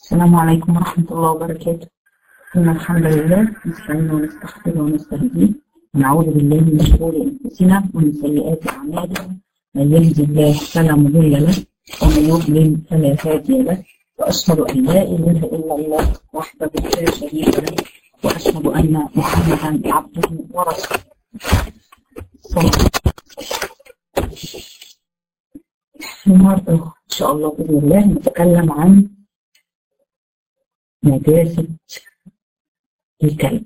السلام عليكم ورحمة الله وبركاته إن الحمد لله نستعين ونستغفره ونستهديه ونعوذ بالله من شرور أنفسنا ومن سيئات أعمالنا من يهد الله فلا مضل له ومن يضلل فلا هادي له وأشهد أن لا إله إلا الله وحده لا شريك له وأشهد أن محمدا عبده ورسوله صلى الله عليه وسلم. النهارده إن شاء الله بإذن الله نتكلم عن نجاسة الكلب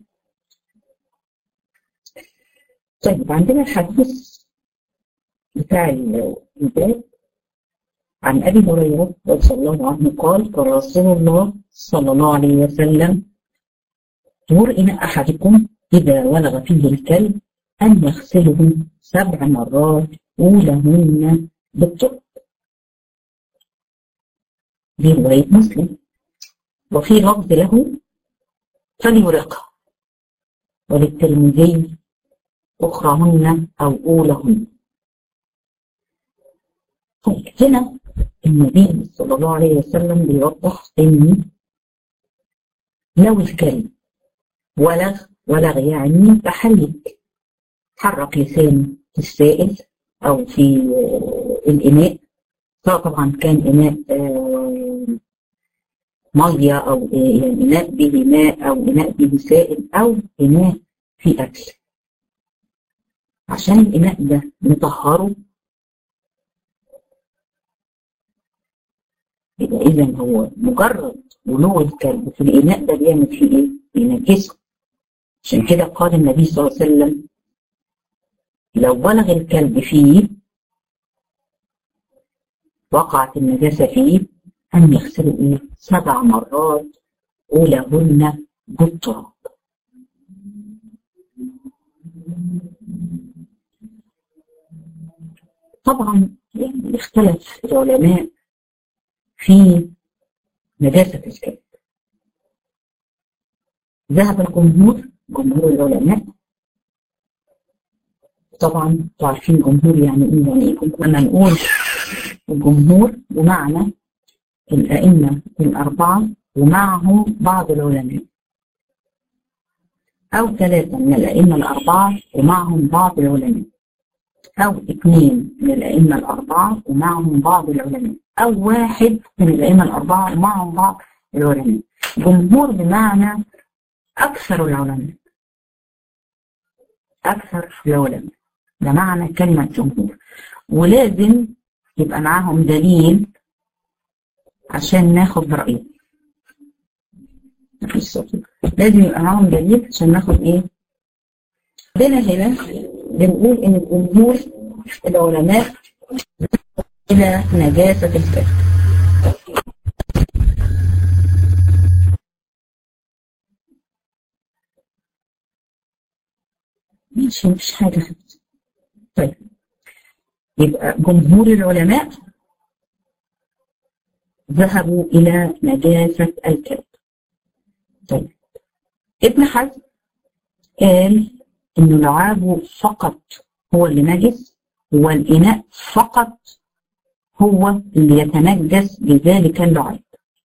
طيب عندنا الحديث بتاع الباب عن أبي هريرة رضي الله عنه قال قال رسول الله صلى الله عليه وسلم طهور إناء أحدكم إذا ولغ فيه الكلب أن يغسله سبع مرات أولهن بالتراب دي رواية مسلم وفي لفظ له فليرقه وللترمذي أخرهن أو أولهن طيب هنا النبي صلى الله عليه وسلم بيوضح إن لو الكلب ولغ ولغ يعني تحرك حرك لسانه في السائل أو في الإناء سواء طبعا كان إناء مية أو يعني إناء به ماء أو إناء به سائل أو إناء فيه أكل عشان الإناء ده نطهره يبقى إذا هو مجرد ولوغ الكلب في الإناء ده بيعمل فيه إيه؟ بينجسه عشان كده قال النبي صلى الله عليه وسلم لو بلغ الكلب فيه وقعت النجاسة فيه أن يغسلوا إيه؟ سبع مرات أولهن بالتراب. طبعا يعني اختلف العلماء في نجاسة الكلب. ذهب الجمهور جمهور العلماء طبعا عارفين جمهور يعني ايه يعني ايه لما نقول الجمهور بمعنى الأئمة الأربعة ومعهم بعض العلماء أو ثلاثة من الأئمة الأربعة ومعهم بعض العلماء أو اثنين من الأئمة الأربعة ومعهم بعض العلماء أو واحد من الأئمة الأربعة ومعهم بعض العلماء جمهور بمعنى أكثر العلماء أكثر العلماء ده معنى كلمة جمهور ولازم يبقى معاهم دليل عشان ناخد برأيه مفيش صوت لازم يبقى معاهم دليل عشان ناخد ايه عندنا هنا بنقول ان الجمهور العلماء الى نجاسة الكلب ماشي مفيش حاجة طيب يبقى جمهور العلماء ذهبوا إلى نجاسة الكلب طيب ابن حزم قال إنه لعابه فقط هو اللي نجس والإناء فقط هو اللي يتنجس بذلك اللعاب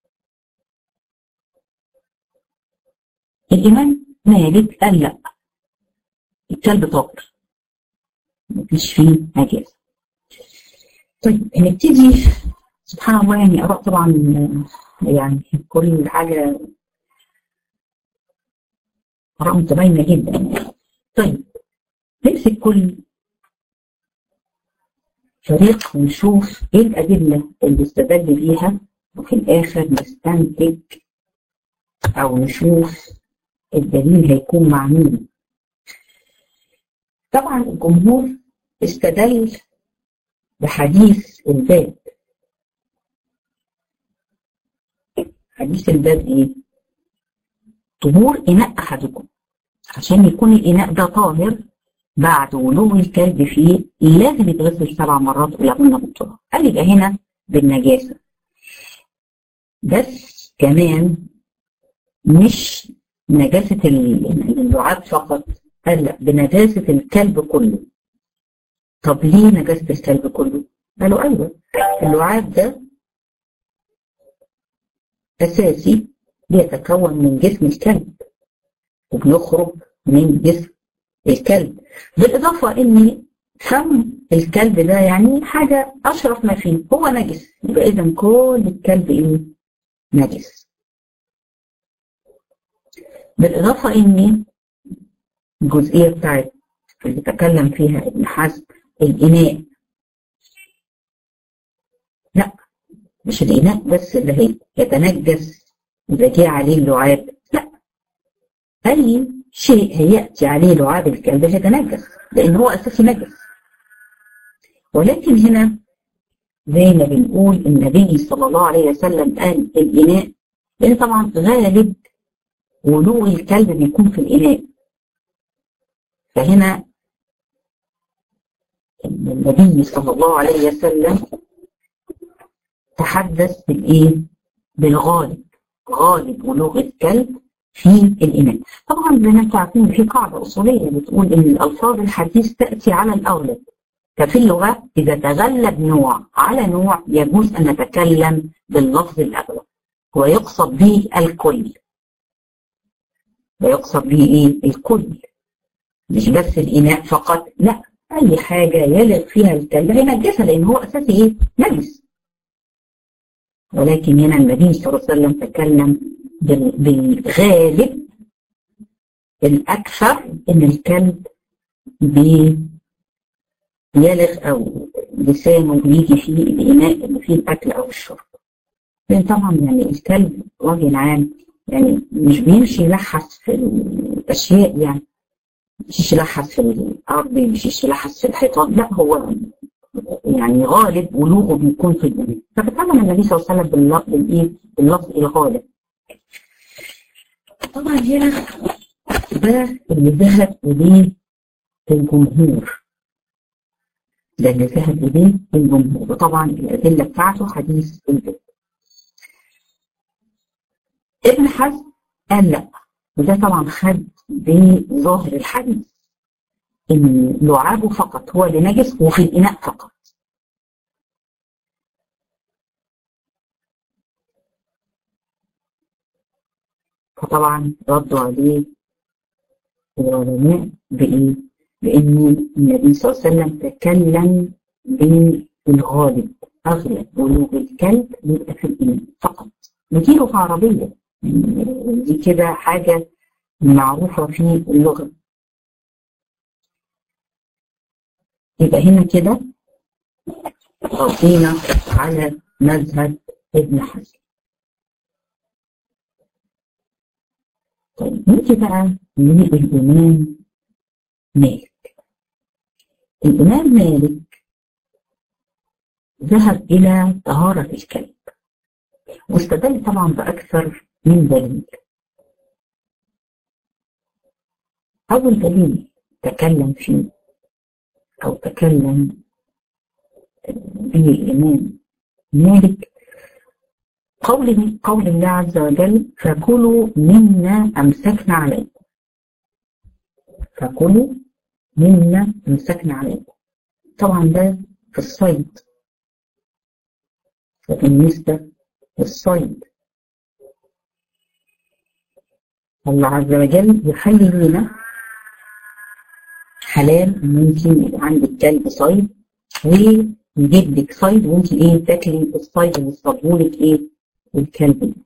الإمام مالك قال لا الكلب طاهر مفيش فيه نجاسة طيب هنبتدي سبحان الله يعني آراء طبعا يعني كل حاجة آراء متباينة جدا طيب نمسك كل فريق ونشوف ايه الأدلة اللي استدل بيها وفي الآخر نستنتج أو نشوف الدليل هيكون مع مين طبعا الجمهور استدل بحديث الباب حديث الباب ايه طهور اناء احدكم عشان يكون الاناء ده طاهر بعد ولوغ الكلب فيه لازم يتغسل سبع مرات ولهن بالتراب قال يبقى هنا بالنجاسه بس كمان مش نجاسه اللعاب فقط قال لا بنجاسه الكلب كله طب ليه نجاسه الكلب كله؟ قالوا ايوه اللعاب ده أساسي بيتكون من جسم الكلب وبيخرج من جسم الكلب بالإضافة إن فم الكلب ده يعني حاجة أشرف ما فيه هو نجس يبقى إذا كل الكلب إيه؟ نجس بالإضافة إن الجزئية بتاعت اللي تكلم فيها ابن حزم الإناء لا مش الإناء بس اللي هي يتنجس إذا جه عليه اللعاب لا أي شيء هيأتي عليه لعاب الكلب هيتنجس لأن هو أساسي نجس ولكن هنا زي ما بنقول النبي صلى الله عليه وسلم قال الإناء لأن طبعا غالب ولوغ الكلب بيكون في الإناء فهنا النبي صلى الله عليه وسلم تحدث بالإيه؟ بالغالب غالب ولوغ الكلب في الإناء طبعا زي ما انتم عارفين في قاعدة أصولية بتقول إن الألفاظ الحديث تأتي على الأغلب ففي اللغة إذا تغلب نوع على نوع يجوز أن نتكلم باللفظ الأغلب ويقصد به الكل ويقصد به إيه؟ الكل مش بس الإناء فقط لا أي حاجة يلغ فيها الكلب هي نجسة لأن هو أساسي إيه؟ نجس ولكن هنا النبي صلى الله عليه وسلم تكلم بالغالب الأكثر إن الكلب بيلغ أو لسانه بيجي فيه الإناء اللي فيه الأكل أو الشرب لأن طبعا يعني الكلب راجل عام يعني مش بيمشي يلحس في الأشياء يعني مش يلحس في الأرض مش يلحس في الحيطان لا هو يعني غالب ولوغه بيكون في الإناء فتكلم النبي صلى الله عليه وسلم باللفظ الإيه؟ باللفظ الغالب طبعا هنا ده اللي ذهب إليه الجمهور ده اللي ذهب إليه الجمهور وطبعا الأدلة بتاعته حديث البيت ابن حزم قال لا وده طبعا خد بظاهر الحديث ان لعابه فقط هو اللي نجس وفي الاناء فقط فطبعا ردوا عليه العلماء بايه؟ بان النبي صلى الله عليه وسلم تكلم بالغالب اغلب ولوغ الكلب بيبقى في الاناء فقط ودي لغه عربيه دي كده حاجه معروفه في اللغه يبقى هنا كده ردينا على مذهب ابن حزم طيب نيجي بقى للإمام مالك الإمام مالك ذهب إلى طهارة الكلب واستدل طبعا بأكثر من دليل أول دليل تكلم فيه أو تكلم به الإمام مالك قول قول الله عز وجل فكلوا مما أمسكنا عليكم فكلوا مما أمسكنا عليكم طبعا ده في الصيد بالنسبة للصيد الله عز وجل يخلي لنا حلال ممكن يبقى عندك كلب صيد ويجيب لك صيد وانت ايه تاكلي الصيد اللي صابهولك ايه الكلب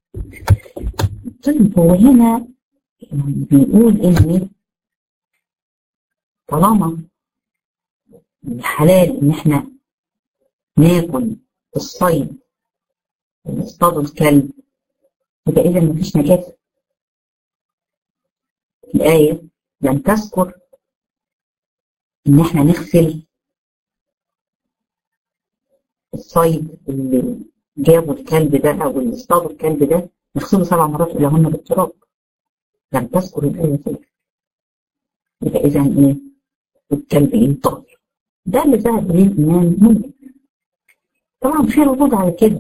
طيب هو هنا بيقول ان طالما الحلال ان احنا ناكل الصيد اللي اصطادوا الكلب يبقى اذا مفيش نجاسه الآية لم تذكر إن إحنا نغسل الصيد اللي جابوا الكلب ده أو اللي اصطادوا الكلب ده نغسله سبع مرات إلى هن بالتراب لم تذكر الآية ذلك يبقى إذا إيه؟ الكلب إيه طاهر ده اللي ذهب إليه الإمام مالك طبعا في ردود على كده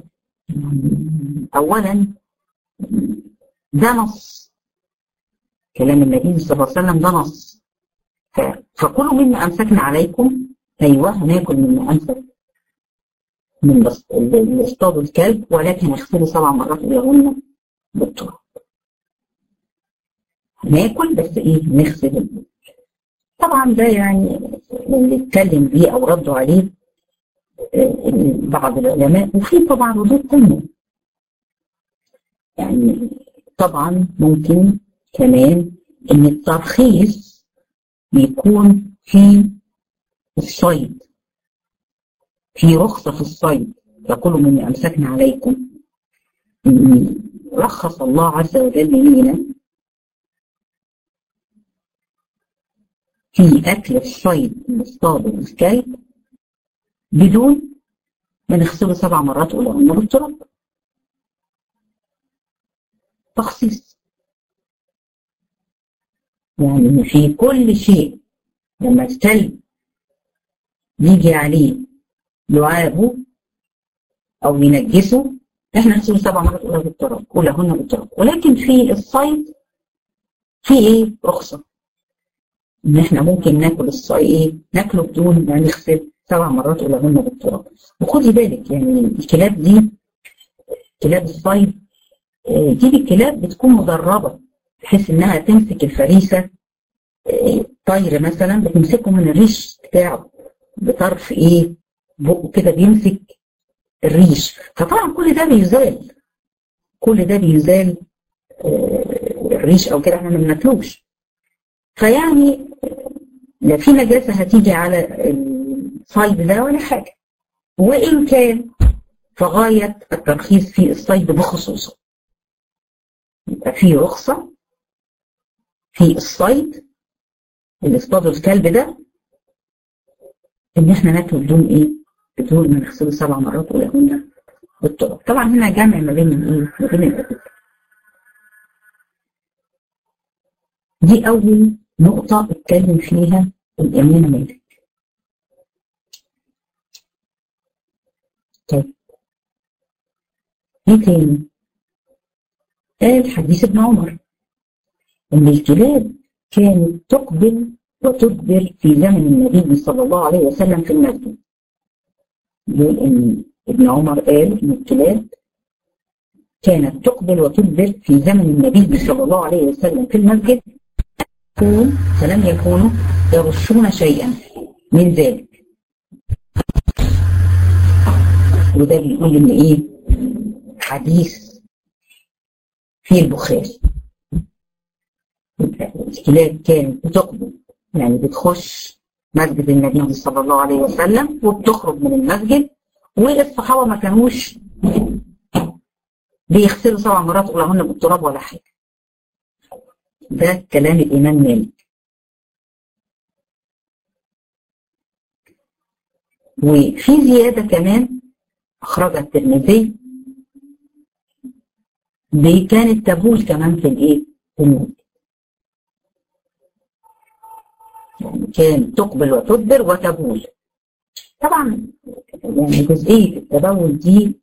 أولا ده نص كلام النبي صلى الله عليه وسلم ده نص فكلوا مما امسكنا عليكم ايوه هناكل مما امسك من اللي اصطادوا الكلب ولكن يغسلوا سبع مرات ايديهن بالتراب ناكل بس ايه نغسل طبعا ده يعني اللي اتكلم بيه او ردوا عليه بعض العلماء وفي طبعا ردود تانية يعني طبعا ممكن كمان ان الترخيص بيكون في الصيد في رخصة في الصيد يقول من أمسكنا عليكم رخص الله عز وجل لنا في أكل الصيد المصطاد والكلب بدون ما نغسله سبع مرات ولهن بالتراب تخصيص يعني في كل شيء لما الكلب يجي عليه لعابه او ينجسه احنا نغسله سبع مرات اولى بالتراب ولهن بالتراب ولكن في الصيد في ايه رخصه ان احنا ممكن ناكل الصيد ايه ناكله بدون ما نغسل سبع مرات ولهن بالتراب وخدي بالك يعني الكلاب دي كلاب الصيد دي الكلاب بتكون مدربه بحيث انها تمسك الفريسه طير مثلا بتمسكه من الريش بتاعه بطرف ايه بقه كده بيمسك الريش فطبعا كل ده بيزال كل ده بيزال الريش او كده احنا ما بناكلوش فيعني لا في نجاسه هتيجي على الصيد ده ولا حاجه وان كان فغايه الترخيص في الصيد بخصوصه يبقى في رخصه في الصيد اللي اصطادوا الكلب ده ان احنا ناكل بدون ايه؟ بدون ما نغسله سبع مرات ولهن بالتراب. طبعا هنا جمع ما بين الايه؟ ما بين الادله. دي اول نقطة اتكلم فيها الامام مالك. طيب ايه تاني؟ قال حديث ابن عمر ان الكلاب كانت تقبل وتدبر في زمن النبي صلى الله عليه وسلم في المسجد يقول ان ابن عمر قال ان الكلاب كانت تقبل وتدبر في زمن النبي صلى الله عليه وسلم في المسجد فلم يكونوا يرشون شيئا من ذلك وده بيقول ان ايه حديث في البخاري الكلاب كانت بتقبل يعني بتخش مسجد النبي صلى الله عليه وسلم وبتخرج من المسجد والصحابه ما كانوش بيغسلوا سبع مرات اولهن بالتراب ولا حاجه. ده كلام الامام مالك. وفي زياده كمان اخرجها الترمذي دي كانت تبول كمان في الايه؟ في المسجد. يعني كان تقبل وتدبر وتبول طبعا يعني جزئية التبول دي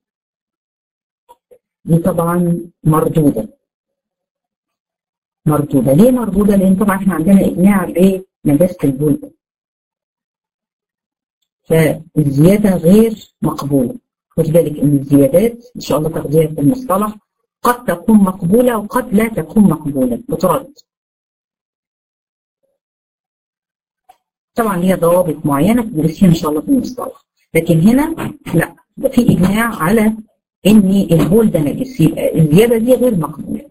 دي طبعا مردودة مردودة ليه مردودة؟ لأن طبعا احنا عندنا إجماع بنجاسة البول فالزيادة غير مقبولة خد بالك إن الزيادات إن شاء الله تاخديها في المصطلح قد تكون مقبولة وقد لا تكون مقبولة بترد طبعا ليها ضوابط معينه تدرسيها ان شاء الله في المصطلح لكن هنا لا ده في اجماع على ان البول ده نجس يبقى الزياده دي غير مقبوله.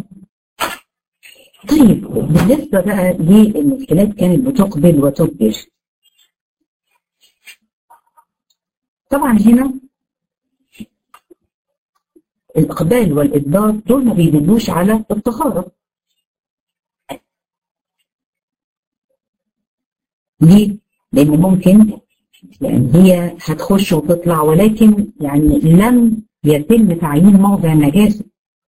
طيب بالنسبه بقى لان الكلاب كانت بتقبل وتدبر طبعا هنا الاقبال والادبار دول ما بيدلوش على الطهاره ليه؟ لأن ممكن يعني هي هتخش وتطلع ولكن يعني لم يتم تعيين موضع النجاسة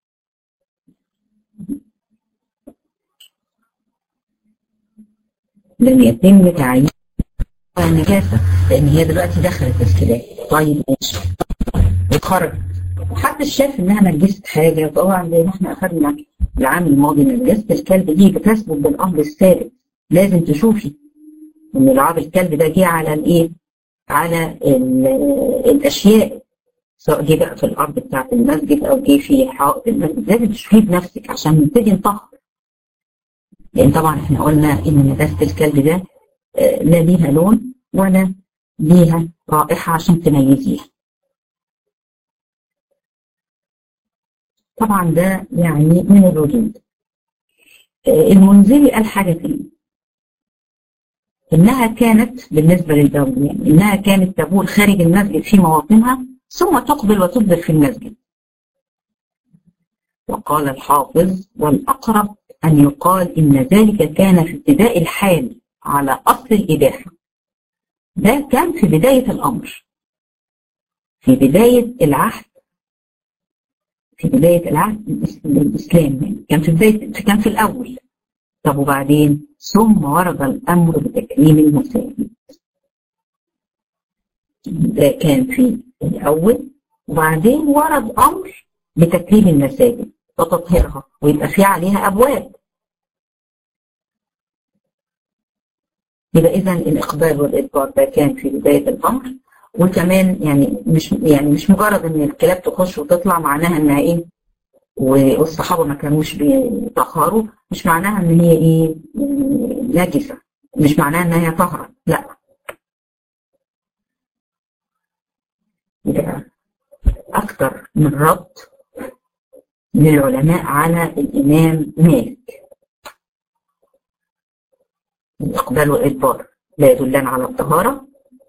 لم يتم تعيين موضع النجاسة لأن هي دلوقتي دخلت الكلاب طيب ماشي وخرجت محدش شاف إنها نجست حاجة طبعا زي ما احنا أخذنا العام الماضي نجاسة الكلب دي بتثبت بالأمر الثابت لازم تشوفي ان لعاب الكلب ده جه على الايه على الاشياء سواء جه بقى في الارض بتاعت المسجد او جه في حائط المسجد لازم تشوفيه بنفسك عشان نبتدي نطهر لان طبعا احنا قلنا ان نجاسه الكلب ده لا ليها لون ولا ليها رائحه عشان تميزيها طبعا ده يعني من الوجود المنذري قال حاجه تاني انها كانت بالنسبه للبول يعني انها كانت تبول خارج المسجد في مواطنها ثم تقبل وتدبر في المسجد وقال الحافظ والأقرب أن يقال إن ذلك كان في ابتداء الحال على أصل الإباحة ده كان في بداية الأمر في بداية العهد في بداية العهد الإسلام يعني كان في بداية كان في الأول طب وبعدين ثم ورد الأمر بتكريم المساجد ده كان في الأول وبعدين ورد أمر بتكريم المساجد وتطهيرها ويبقى في عليها أبواب يبقى إذا الإقبال والإدبار ده كان في بداية الأمر وكمان يعني مش يعني مش مجرد إن الكلاب تخش وتطلع معناها إنها إيه والصحابة ما كانوش بيطهروا مش معناها إن هي إيه نجسة مش معناها إن هي طهرة لا يبقى أكثر من رد للعلماء على الإمام مالك الإقبال والإدبار لا يدلان على الطهارة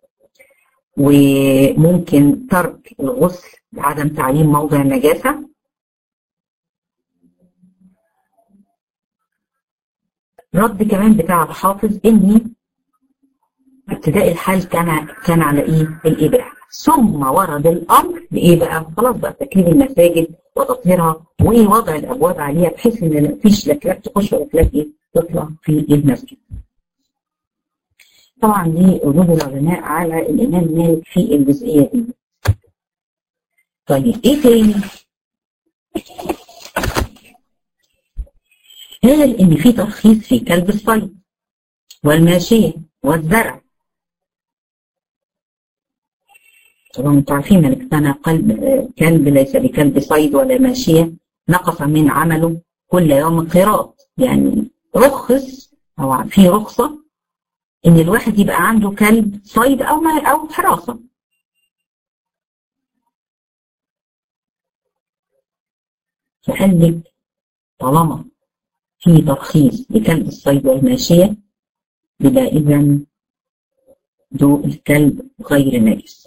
وممكن ترك الغسل بعدم تعيين موضع النجاسة رد كمان بتاع الحافظ إني ابتداء الحال كان كان على إيه؟ الإباحة ثم ورد الامر بايه بقى؟ خلاص بقى تكريم المساجد وتطهيرها ووضع الابواب عليها بحيث ان مفيش لا كلاب تخش ولا كلاب ايه تطلع في المسجد. طبعا دي ردود العلماء على الامام مالك في الجزئيه دي. طيب ايه تاني؟ قال ان في ترخيص في كلب الصيد والماشيه والزرع طبعا انتوا عارفين ان كان قلب كلب ليس بكلب صيد ولا ماشيه نقص من عمله كل يوم قراط يعني رخص او في رخصه ان الواحد يبقى عنده كلب صيد او ما او حراسه فقال لك طالما في ترخيص لكلب الصيد والماشيه يبقى اذا ذو الكلب غير نجس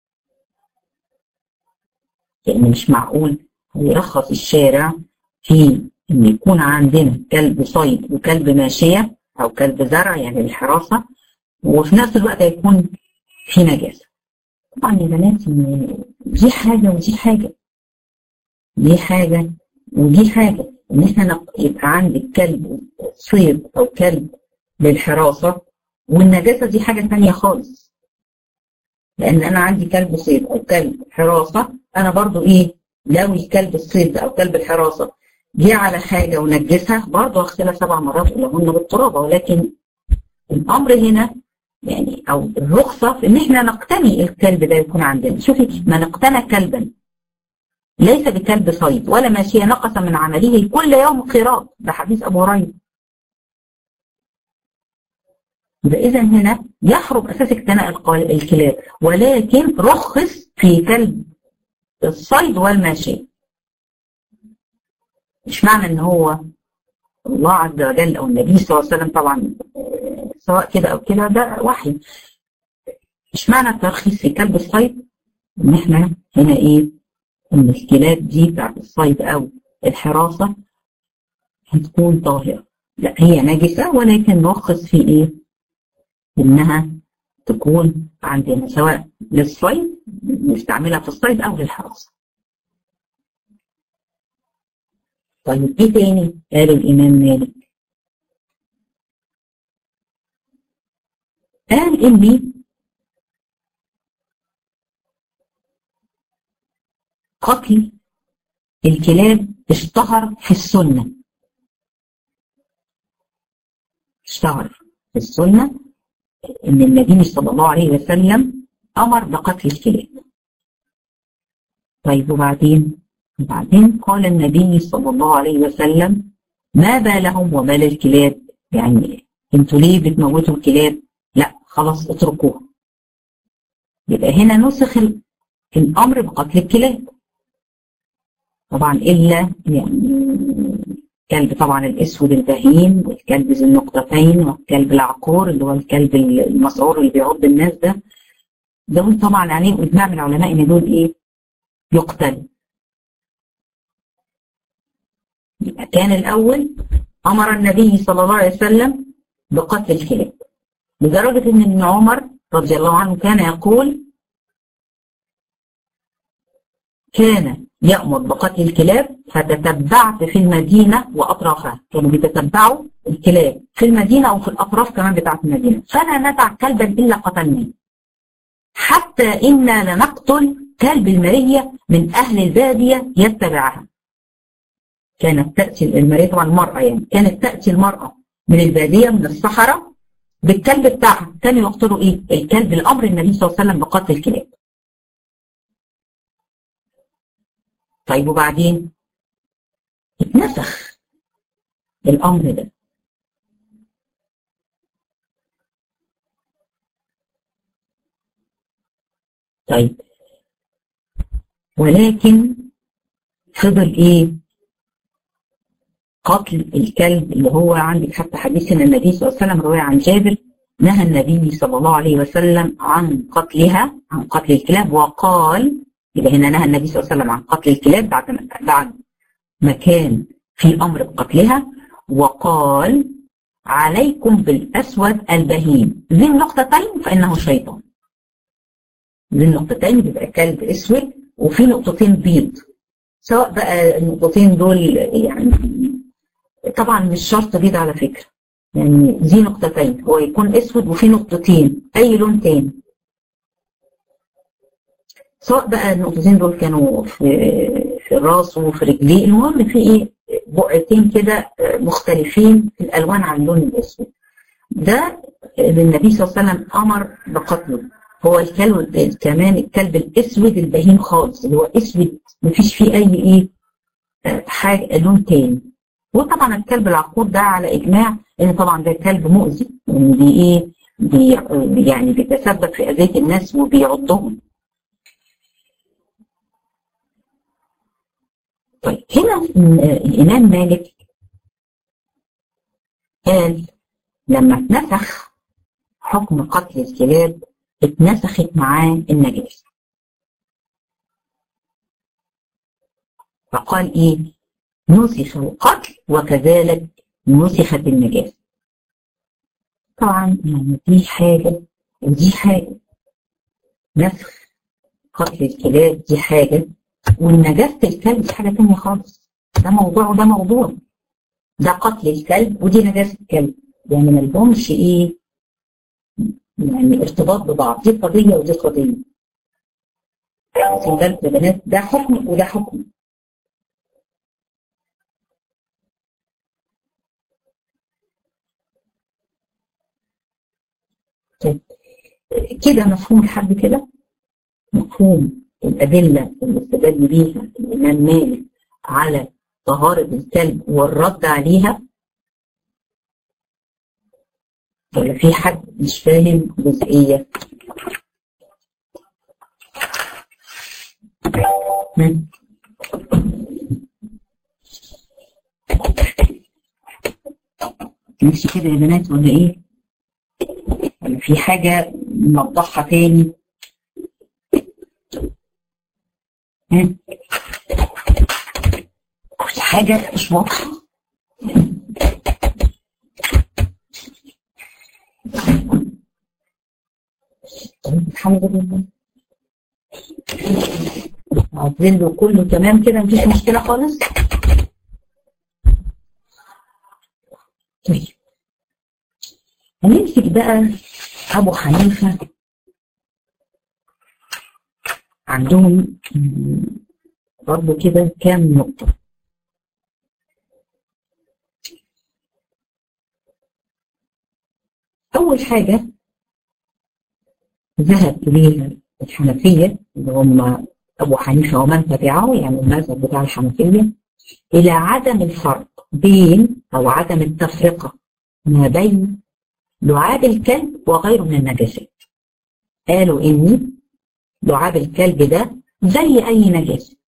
لأن مش معقول يرخص الشارع في إن يكون عندنا كلب صيد وكلب ماشية أو كلب زرع يعني الحراسة وفي نفس الوقت هيكون في نجاسة. طبعا يا بنات دي حاجة ودي حاجة. دي حاجة ودي حاجة إن إحنا يبقى عندك كلب صيد أو كلب للحراسة والنجاسة دي حاجة ثانية خالص. لأن أنا عندي كلب صيد أو كلب حراسة انا برضو ايه لو الكلب الصيد او كلب الحراسه جه على حاجه ونجسها برضو اغسلها سبع مرات لهن بالترابه ولكن الامر هنا يعني او الرخصه في ان احنا نقتني الكلب ده يكون عندنا شوفي من اقتنى كلبا ليس بكلب صيد ولا ماشيه نقص من عمله كل يوم قراط ده حديث ابو هريره يبقى اذا هنا يحرم اساس اقتناء الكلاب ولكن رخص في كلب الصيد والماشية مش معنى ان هو الله عز وجل او النبي صلى الله عليه وسلم طبعا سواء كده او كده ده وحي مش معنى الترخيص في كلب الصيد ان احنا هنا ايه ان الكلاب دي بتاعت الصيد او الحراسة هتكون طاهرة لا هي نجسة ولكن نرخص في ايه انها تكون عندنا سواء للصيد نستعملها في الصيد او للحراسة طيب ايه تاني قال الامام مالك قال اني قتل الكلاب اشتهر في السنة اشتهر في السنة ان النبي صلى الله عليه وسلم أمر بقتل الكلاب طيب وبعدين وبعدين قال النبي صلى الله عليه وسلم ما بالهم وبال الكلاب يعني انتوا ليه بتموتوا الكلاب لا خلاص اتركوها يبقى هنا نسخ الامر بقتل الكلاب طبعا الا يعني الكلب طبعا الاسود البهيم والكلب ذي النقطتين والكلب العقور اللي هو الكلب المسعور اللي بيعض الناس ده دول طبعا عليهم اجماع من العلماء ان دول ايه يقتل يبقى كان الاول امر النبي صلى الله عليه وسلم بقتل الكلاب لدرجه ان ابن عمر رضي الله عنه كان يقول كان يأمر بقتل الكلاب فتتبعت في المدينة وأطرافها كانوا بيتتبعوا الكلاب في المدينة أو في الأطراف كمان بتاعت المدينة فلا ندع كلبا إلا قتلناه حتى إنا لنقتل كلب المرية من أهل البادية يتبعها كانت تأتي المرية طبعا المرأة يعني كانت تأتي المرأة من البادية من الصحراء بالكلب بتاعها كانوا يقتلوا إيه؟ الكلب الأمر النبي صلى الله عليه وسلم بقتل الكلاب طيب وبعدين اتنسخ الامر ده طيب ولكن فضل ايه قتل الكلب اللي هو عندك حتى حديث ان النبي صلى الله عليه وسلم رواه عن جابر نهى النبي صلى الله عليه وسلم عن قتلها عن قتل الكلاب وقال يبقى هنا نهى النبي صلى الله عليه وسلم عن قتل الكلاب بعد ما بعد ما كان في امر بقتلها وقال عليكم بالاسود البهيم ذي النقطتين فانه شيطان ذي النقطتين بيبقى كلب اسود وفي نقطتين بيض سواء بقى النقطتين دول يعني طبعا مش شرط بيض على فكره يعني ذي نقطتين هو يكون اسود وفي نقطتين اي لون تاني سواء بقى النقطتين دول كانوا في في الراس وفي رجليه المهم في ايه بقعتين كده مختلفين في الالوان عن اللون الاسود ده النبي صلى الله عليه وسلم امر بقتله هو الكلب كمان الكلب الاسود البهيم خالص اللي هو اسود مفيش فيه اي ايه حاجه لون تاني وطبعا الكلب العقور ده على اجماع ان طبعا ده كلب مؤذي يعني بي ايه بي يعني بيتسبب في اذيه الناس وبيعضهم طيب هنا الإمام مالك قال لما اتنسخ حكم قتل الكلاب اتنسخت معاه النجاسة فقال ايه نسخ القتل وكذلك نسخت النجاسة طبعا يعني دي حاجة ودي حاجة نسخ قتل الكلاب دي حاجة والنجاسة الكلب دي حاجة تانية خالص ده موضوع وده موضوع ده قتل الكلب ودي نجاسة الكلب يعني ما لهمش ايه يعني ارتباط ببعض دي قضية ودي قضية واخدين بالك يا بنات ده حكم وده حكم طيب كده مفهوم لحد كده مفهوم الأدلة اللي استدل بيها الإمام مالك على طهارة الكلب والرد عليها ولا في حد مش فاهم جزئية ماشي كده يا بنات ولا ايه؟ ولا في حاجة نوضحها تاني؟ كل حاجة مش واضحة طيب الحمد لله عايزين كله تمام كده مفيش مشكلة خالص طيب هنمسك بقى أبو حنيفة عندهم برضه كده كام نقطة أول حاجة ذهب إليها الحنفية اللي هم أبو حنيفة ومن تبعه يعني المذهب بتاع الحنفية إلى عدم الفرق بين أو عدم التفرقة ما بين لعاب الكلب وغيره من النجاسات قالوا إن لعاب الكلب ده زي أي نجاسة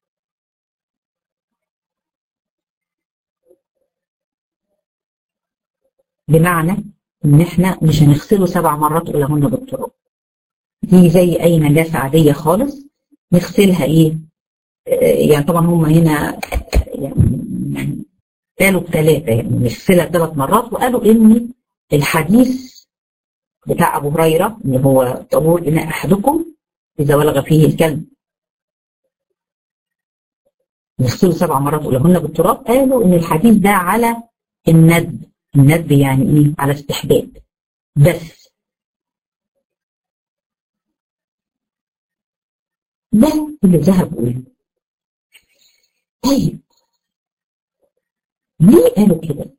بمعنى إن إحنا مش هنغسله سبع مرات أولهن بالتراب دي زي أي نجاسة عادية خالص نغسلها إيه يعني طبعا هم هنا يعني قالوا بثلاثة يعني نغسلها ثلاث مرات وقالوا إن الحديث بتاع أبو هريرة اللي هو طهور إناء أحدكم إذا ولغ فيه الكلب نغسله سبع مرات أولهن بالتراب قالوا إن الحديث ده على الندب الندب يعني إيه على استحباب بس ده اللي ذهب إليه طيب ليه قالوا كده؟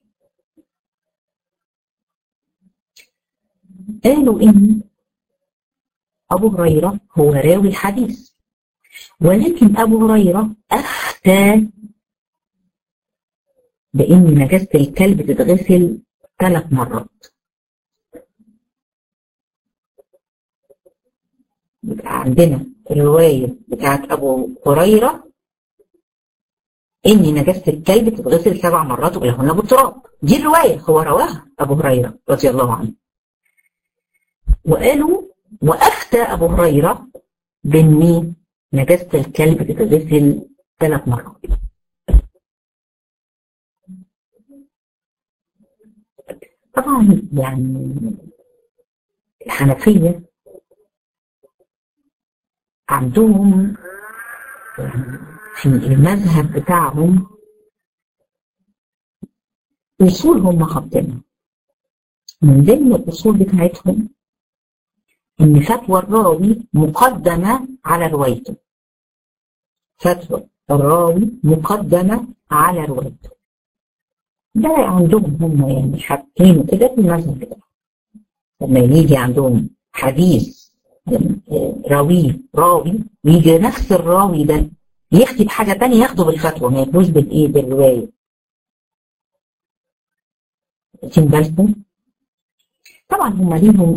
قالوا إن أبو هريرة هو راوي الحديث ولكن أبو هريرة أفتى بإن نجاسة الكلب تتغسل ثلاث مرات يبقى عندنا الرواية بتاعت أبو هريرة إن نجاسة الكلب تتغسل سبع مرات ولهن بالتراب دي الرواية هو رواها أبو هريرة رضي الله عنه وقالوا وأفتى أبو هريرة بإن نجاسة الكلب تتغسل ثلاث مرات طبعا يعني الحنفية عندهم في المذهب بتاعهم أصول هم حاطينها من ضمن الأصول بتاعتهم إن فتوى الراوي مقدمة على روايته فتوى الراوي مقدمة على روايته ده عندهم هم يعني حاطينه كده في المذهب بتاعهم لما يجي عندهم حديث راوي راوي ويجي نفس الراوي ده يكتب حاجة تانية ياخده بالفتوى ما ياخدوش بالإيه بالرواية واخدين بالكم طبعا هم ليهم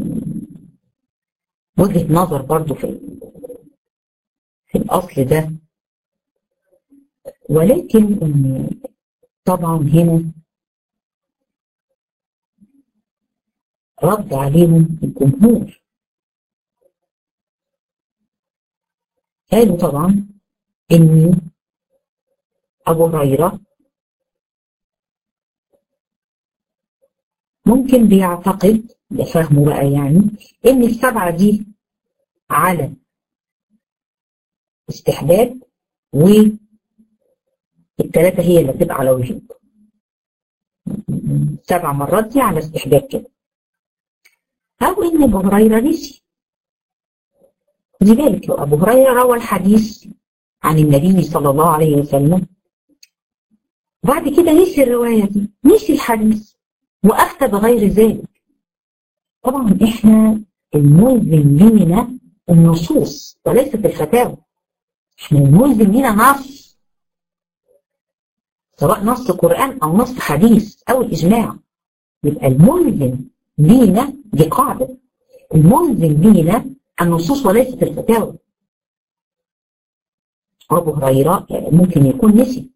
وجهة نظر برضو في في الأصل ده ولكن طبعا هنا رد عليهم الجمهور قالوا طبعا ان ابو هريره ممكن بيعتقد ده فهمه بقى يعني ان السبعه دي على استحباب والثلاثه هي اللي بتبقى على وجوب سبع مرات دي على استحباب كده او ان ابو هريره نسي خدي بالك أبو هريرة روى الحديث عن النبي صلى الله عليه وسلم بعد كده نسي الرواية دي نسي الحديث وأفتى بغير ذلك طبعا إحنا الملزم لينا النصوص وليست الفتاوى إحنا الملزم لينا نص سواء نص قرآن أو نص حديث أو الإجماع يبقى الملزم لينا دي قاعدة الملزم لينا النصوص وليست الفتاوى أبو هريرة ممكن يكون نسي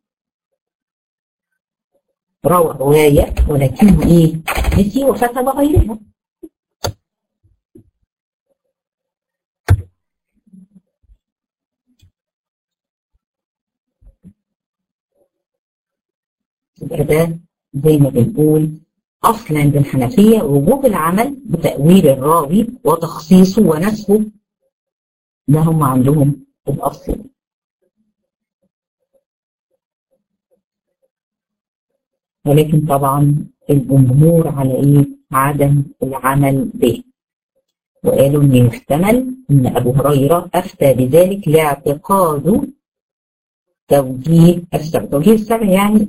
روى رواية ولكنه إيه نسي وفتى بغيرها يبقى ده زي ما بنقول أصل عند الحنفية وجوب العمل بتأويل الراوي وتخصيصه ونسخه ده هم عندهم الأصل ولكن طبعا الجمهور على إيه؟ عدم العمل به وقالوا إن يحتمل إن أبو هريرة أفتى بذلك لاعتقاده توجيه السبع توجيه السبع يعني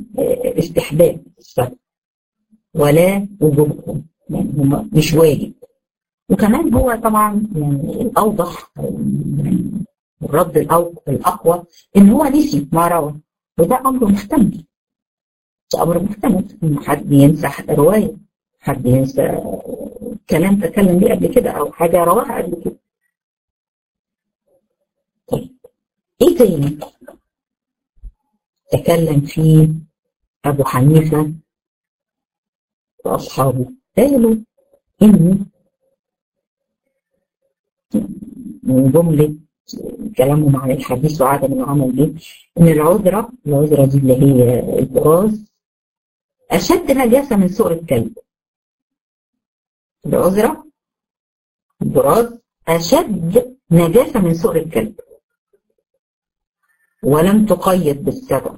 استحباب السبع ولا وجوبهم يعني هم مش واجب وكمان هو طبعا يعني الأوضح الرد الأقوى إن هو نسي ما روى وده أمر محتمل ده أمر محتمل إن حد ينسى رواية حد ينسى كلام تكلم بيه قبل كده أو حاجة رواها قبل كده طيب إيه تاني تكلم فيه أبو حنيفة وأصحابه قالوا إن من جملة كلامهم عن الحديث وعدم العمل به إن العذرة العذرة دي اللي هي البراز أشد نجاسة من سوء الكلب العذرة البراز أشد نجاسة من سوء الكلب ولم تقيد بالسبب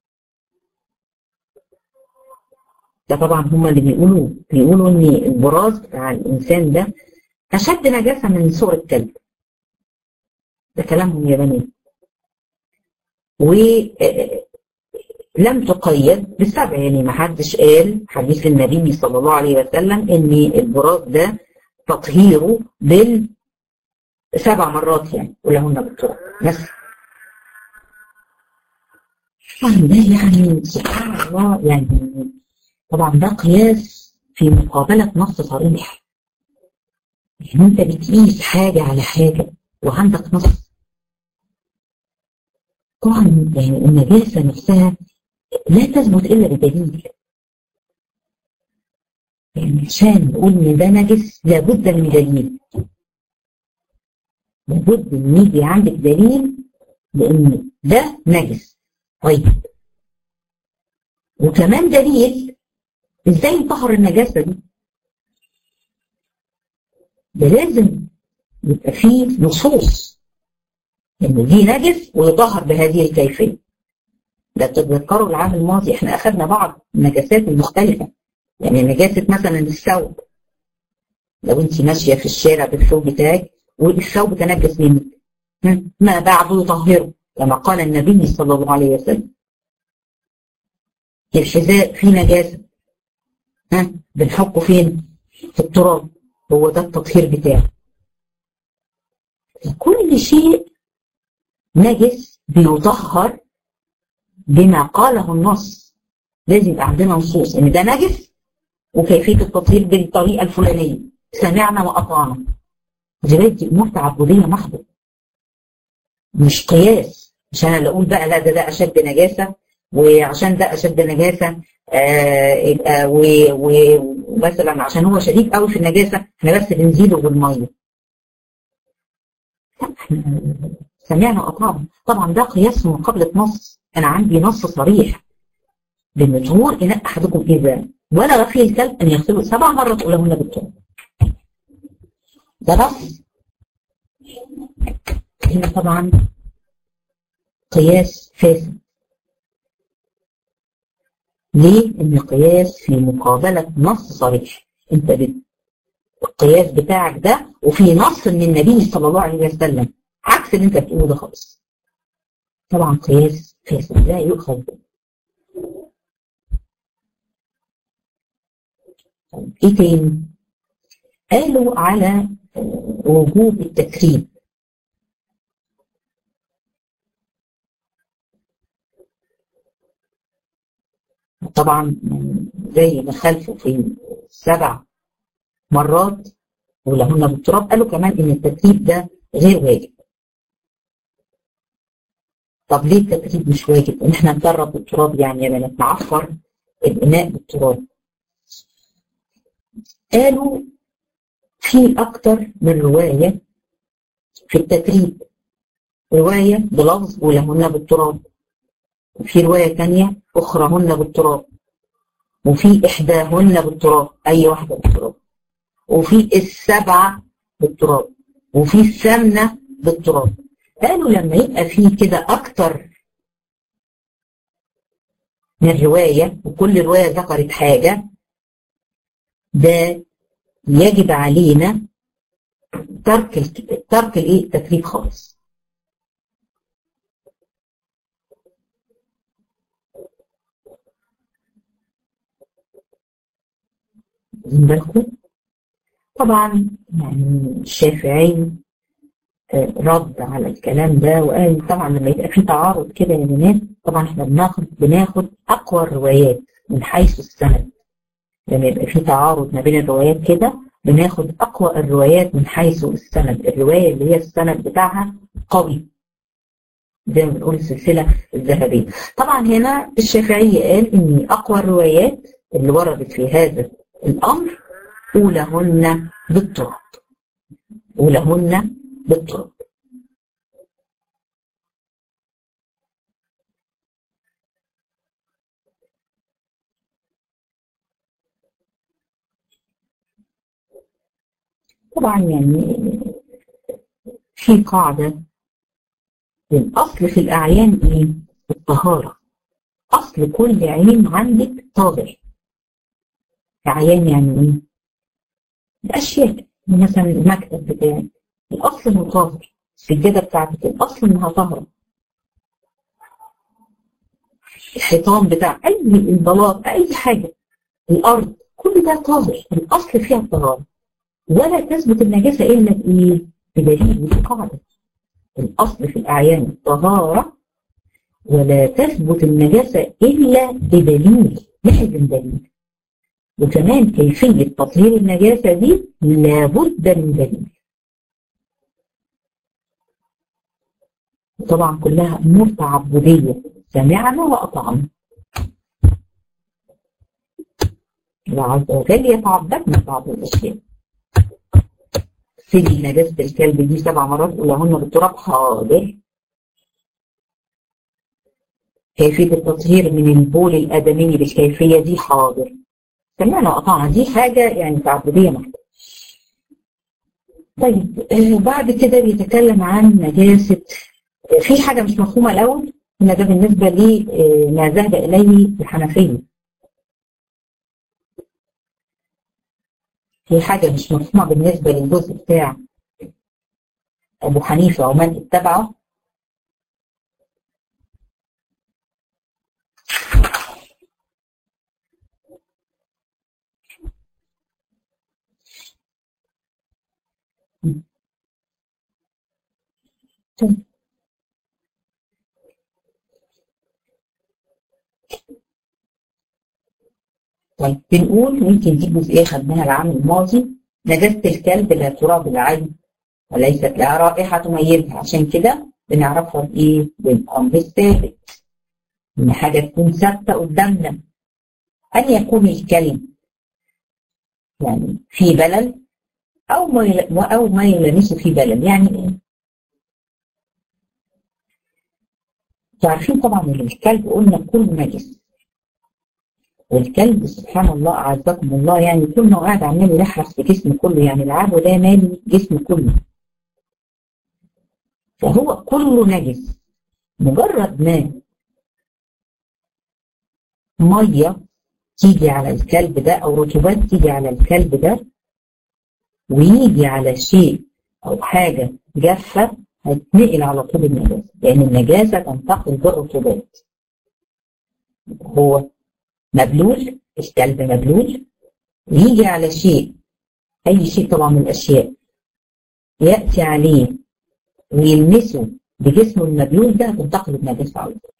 ده طبعا هم اللي بيقولوا بيقولوا ان البراز بتاع الانسان ده اشد نجاسه من سوء الكلب ده كلامهم يا بنات ولم تقيد بالسبع يعني ما حدش قال حديث النبي صلى الله عليه وسلم ان البراز ده تطهيره بالسبع مرات يعني ولهن بالتراب بس طبعا ده يعني سبحان الله يعني طبعا ده قياس في مقابلة نص صريح يعني انت بتقيس حاجة على حاجة وعندك نص طبعا يعني النجاسة نفسها لا تثبت إلا بدليل يعني عشان نقول إن ده نجس لابد من دليل لابد إن يجي عندك دليل لأن ده نجس طيب وكمان دليل ازاي يطهر النجاسه دي ده لازم يبقى فيه نصوص ان دي نجس ويطهر بهذه الكيفيه ده تتذكروا العام الماضي احنا اخذنا بعض النجاسات المختلفه يعني نجاسه مثلا الثوب لو انت ماشيه في الشارع بالثوب بتاعك والثوب تنجس منك ما بعده يطهره كما قال النبي صلى الله عليه وسلم الحذاء فيه نجاسة ها بنحطه فين في التراب هو ده التطهير بتاعه كل شيء نجس بيطهر بما قاله النص لازم يبقى عندنا نصوص ان ده نجس وكيفيه التطهير بالطريقه الفلانيه سمعنا واطعنا دي امور تعبديه محضه مش قياس مش انا اللي اقول بقى لا ده ده اشد نجاسه وعشان ده اشد نجاسه آه يبقى ومثلا عشان هو شديد قوي في النجاسه احنا بس بنزيله بالميه سمعنا واطعنا طبعا ده قياس مقابله نص انا عندي نص صريح بان طهور اناء احدكم اذا ولغ فيه الكلب ان يغسله سبع مرات ولهن بالتراب ده بس هنا طبعا قياس فاسد ليه؟ ان قياس في مقابلة نص صريح انت بت... القياس بتاعك ده وفي نص من النبي صلى الله عليه وسلم عكس اللي انت بتقوله ده خالص طبعا قياس فاسد لا يؤخذ به طيب ايه تاني؟ قالوا على وجوب التكريم طبعا زي ما خلفوا في سبع مرات ولهن بالتراب قالوا كمان ان التكريم ده غير واجب طب ليه التكريم مش واجب؟ ان احنا نجرب بالتراب يعني لما نعفر الاناء بالتراب قالوا في اكتر من روايه في التكريم روايه بلفظ ولهن بالتراب وفي روايه ثانيه أخرهن بالتراب وفي إحداهن بالتراب أي واحدة بالتراب وفي السبعة بالتراب وفي الثامنة بالتراب قالوا لما يبقى في كده أكتر من رواية وكل رواية ذكرت حاجة ده يجب علينا ترك ترك الايه التكليف خالص واخدين بالكم طبعا يعني الشافعي رد على الكلام ده وقال طبعا لما يبقى في تعارض كده يا بنات طبعا احنا بناخد بناخد اقوى الروايات من حيث السند لما يبقى في تعارض ما بين الروايات كده بناخد اقوى الروايات من حيث السند الروايه اللي هي السند بتاعها قوي زي ما بنقول السلسله الذهبيه طبعا هنا الشافعي قال ان اقوى الروايات اللي وردت في هذا الامر اولهن بالتراب اولهن بالتراب طبعا يعني في قاعدة الأصل في الأعيان إيه؟ الطهارة أصل كل عين عندك طاهر أعيان يعني إيه؟ الأشياء مثلا المكتب بتاعك الأصل إنه طاهر السجادة بتاعتك الأصل إنها طاهرة الحيطان بتاع أي البلاط أي حاجة الأرض كل ده طاهر الأصل فيها الطهارة ولا تثبت النجاسة إلا بإيه؟ بدليل ودي قاعدة الأصل في الأعيان الطهارة ولا تثبت النجاسة إلا بدليل لازم دليل وكمان كيفية تطهير النجاسة دي لابد من دليل طبعا كلها أمور تعبدية سمعنا وأطعنا الله عز وجل يتعبدنا بعض الأشياء سجل نجاسة الكلب دي سبع مرات أولهن بالتراب حاضر كيفية التطهير من البول الآدمي بالكيفية دي حاضر سمعنا وقطعنا دي حاجة يعني تعبدية محدة طيب آه بعد كده بيتكلم عن نجاسة آه في حاجة مش مفهومة الأول إن ده بالنسبة لما ذهب إليه الحنفية في حاجة مش مفهومة بالنسبة للجزء بتاع أبو حنيفة ومن اتبعه طيب بنقول يمكن دي جزئيه خدناها العام الماضي نجاسه الكلب لا ترى بالعين وليست لها رائحه تميزها عشان كده بنعرفها بايه؟ بالامر الثابت ان حاجه تكون ثابته قدامنا ان يكون الكلب يعني في بلل او ما او ما يلامسه في بلل يعني ايه؟ عارفين طبعا ان الكلب قلنا كله نجس والكلب سبحان الله اعزكم الله يعني كل ما قاعد عمال يلحس في جسمه كله يعني لعابه ده مالي جسمه كله فهو كله نجس مجرد ما ميه تيجي على الكلب ده او رطوبات تيجي على الكلب ده ويجي على شيء او حاجه جافه هتنقل على طول النجاسه لان النجاسه تنتقل بالرطوبات هو مبلول الكلب مبلول ويجي على شيء اي شيء طبعا من الاشياء ياتي عليه ويلمسه بجسمه المبلول ده تنتقل النجاسه على طول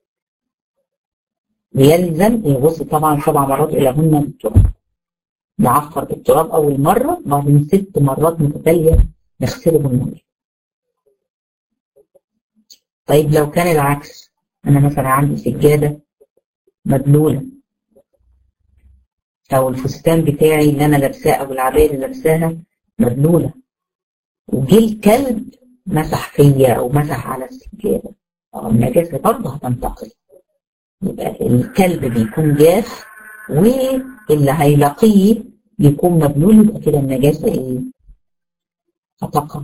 ويلزم يغسل طبعا سبع مرات الهن بالتراب نعفر بالتراب اول مره بعدين ست مرات متتاليه نغسله بالميه طيب لو كان العكس انا مثلا عندي سجاده مبلوله او الفستان بتاعي اللي انا لابساه او العبايه اللي لابساها مبلوله وجه الكلب مسح فيا او مسح على السجاده النجاسه برضه هتنتقل يبقى الكلب بيكون جاف واللي هيلاقيه بيكون مبلول يبقى كده النجاسه ايه؟ هتقع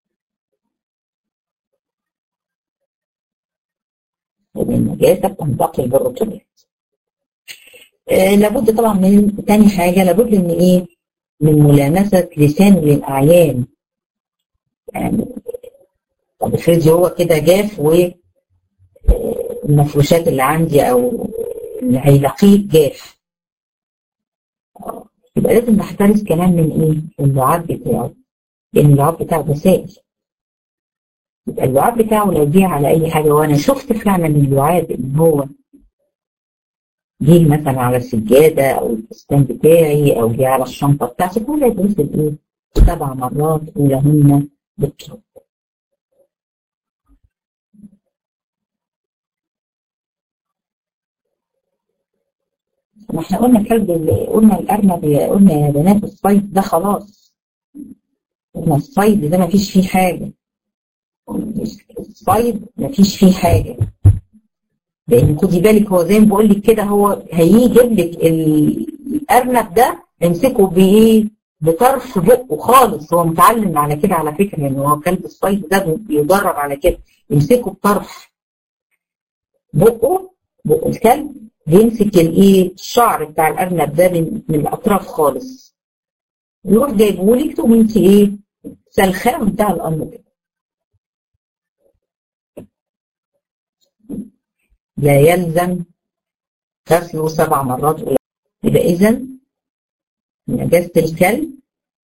يبقى النجاسه بتنتقل بالرطوبات آه لابد طبعا من تاني حاجة لابد من ايه من ملامسة لسان للأعيان يعني طب افرضي هو كده جاف والمفروشات اللي عندي او اللي هيلاقيه جاف يبقى لازم نحترس كمان من ايه اللعاب بتاعه لان اللعاب بتاعه ده سائل يبقى اللعاب بتاعه لو جه على اي حاجه وانا شفت فعلا اللعاب ان هو جه مثلا على السجاده او الفستان بتاعي او جه على الشنطه بتاعتي كله يتغسل ايه؟ سبع مرات ولهن بالتراب ما احنا قلنا كلب قلنا الارنب قلنا يا بنات الصيد ده خلاص قلنا الصيد ده ما فيش فيه حاجه الصيد ما فيش فيه حاجه لان خدي بالك هو زي ما بقول لك كده هو هيجيب لك الارنب ده يمسكه بايه؟ بطرف بقه خالص هو متعلم على كده على فكره يعني هو كلب الصيد ده بيدرب على كده يمسكه بطرف بقه بق الكلب بيمسك الايه الشعر بتاع الارنب ده من, من الاطراف خالص يروح جايبه لك تقوم انت ايه سلخاه بتاع الامر كده لا يلزم غسله سبع مرات يبقى اذا نجاسة الكلب